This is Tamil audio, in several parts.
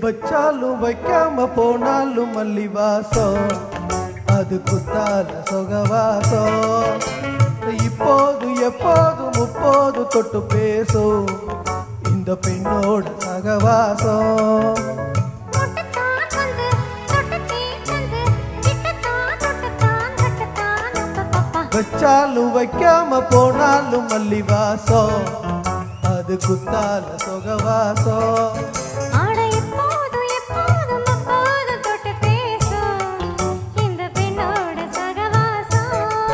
வச்சாலும் வைக்காம போனாலும் மல்லி வாசம் அது குத்தால சொகவாசம் இப்போது எப்போது முப்போது தொட்டு பேசும் இந்த பெண்ணோட சகவாசம் தொட்டுத்தான் வந்து தொட்டுத்தேன் வந்து கிட்டத்தான் தொட்டுத்தான் கட்டத்தான் அப்பப்பப்பா வச்சாலும் வைக்காம போனாலும் மல்லி வாசம் அது குத்தால சொகவாசம் ஆட எப்போதும் எப்போதும் அப்போதும் தொட்டு பேசும் இந்த பெண்ணோட சகவாசம்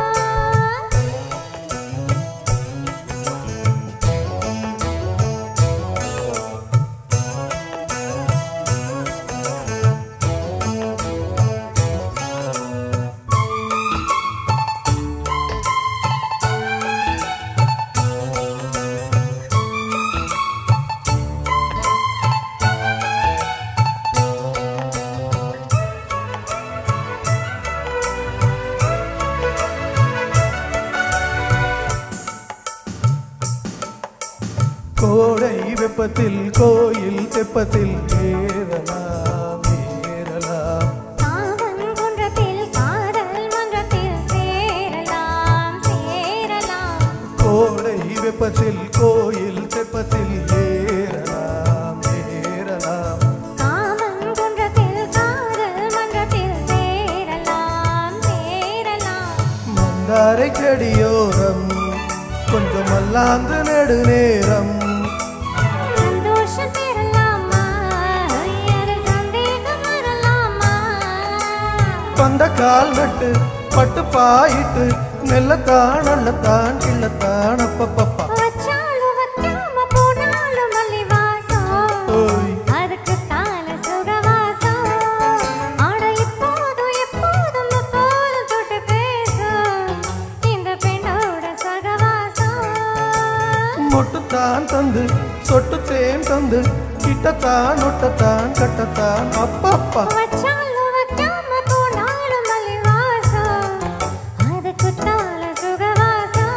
கோடை வெப்பத்தில் கோயில் தெப்பத்தில் ஏறலாம் ஏறலாம் காவல் குன்றத்தில் காதல் மன்றத்தில் சேரலாம் சேரலாம் கோடை வெப்பத்தில் கோயில் தெப்பத்தில் ஏறலாம் ஏறலாம் காமன் குன்றத்தில் காதல் மன்றத்தில் சேரலாம் சேரலாம் மந்தாரை செடியோரம் கொஞ்சம் மல்லாந்து நெடுநேரம் சந்தோஷம் பெறலாமா அதில் சந்தேகம் வரலாமா பந்த கால் நட்டு பட்டு பாயிட்டு மெல்லத்தான் நல்லத்தான் கிள்ளத்தான் அப்பப்பப்பா வச்சாலும் வைக்காம போனாலும் மல்லி வாசம் ஓய் அதுக்கு தால சுகவாசம் ஆட இப்போதும் எப்போதும் எப்போதும் தொட்டு பேசும் இந்த பெண்ணோட சகவாசம் மொட்டுத்தான் தந்து சொட்டு தேன் தந்து கிட்டத்தான் ஒட்டத்தான் கட்டத்தான் அப்பப்பா வச்சாலும் வைக்காம போனாலும் மல்லி வாசம் அதுக்கு தால சுகவாசம்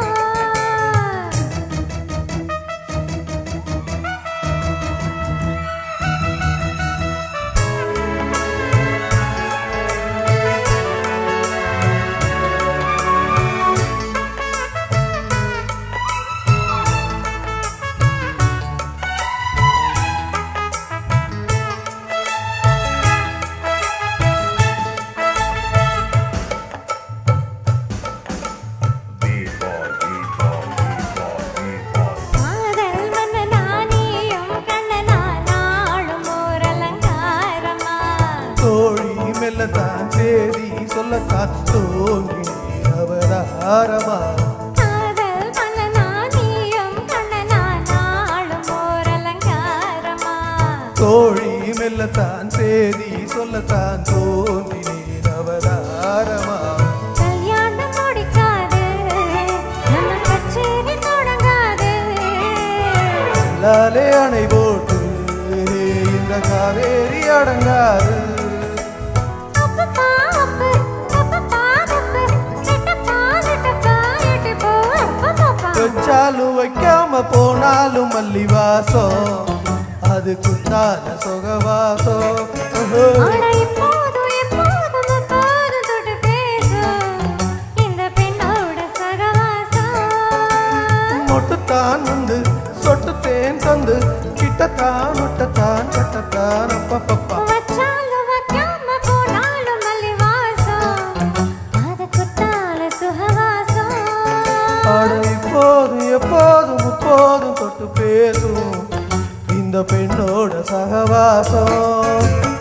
காதல் மன்னனா நீயும் கண்ணனா நாளும் ஓர் அலங்காரமா தோழி மெல்லத்தான் சேதி சொல்லத்தான் தோங்கி அவதாரமா காதல் மன்னனா நீயும் கண்ணனா நாளும் ஓர் அலங்காரமா தோழி மெல்லத்தான் சேதி சொல்லத்தான் தோன்றி அவதாரமா கல்யாணம் முடிக்காது நம்ம கச்சேரி தொடங்காது லாலே அணை போட்டு இந்த காவேரி அடங்காது அப்பப்பா அப்பு அப்பப்பா தப்பு சிட்டப்பா சிட்டப்பா எட்டிப்போ அப்பப்பப்பா வச்சாலும் வைக்காம போனாலும் மல்லி வாசம் அது குத்தால சொகவாசம் ஆனா இப்போதும் எப்போதும் எப்போதும் தொட்டு பேசும் இந்த பெண்ணோட சகவாசம் மொட்டுத்தான் வந்து சொட்டு தேன் தந்து கிட்டத்தான் ஒட்டத்தான் கட்டத்தான் அப்பப்பப்பா வச்சாலும் வைக்காம போனாலும் மல்லி வாசம் அது குத்தால சுகவாசம் அட இப்போதும் எப்போதும் முப்போதும் தொட்டு பேசும் இந்த பெண்ணோட சகவாசம்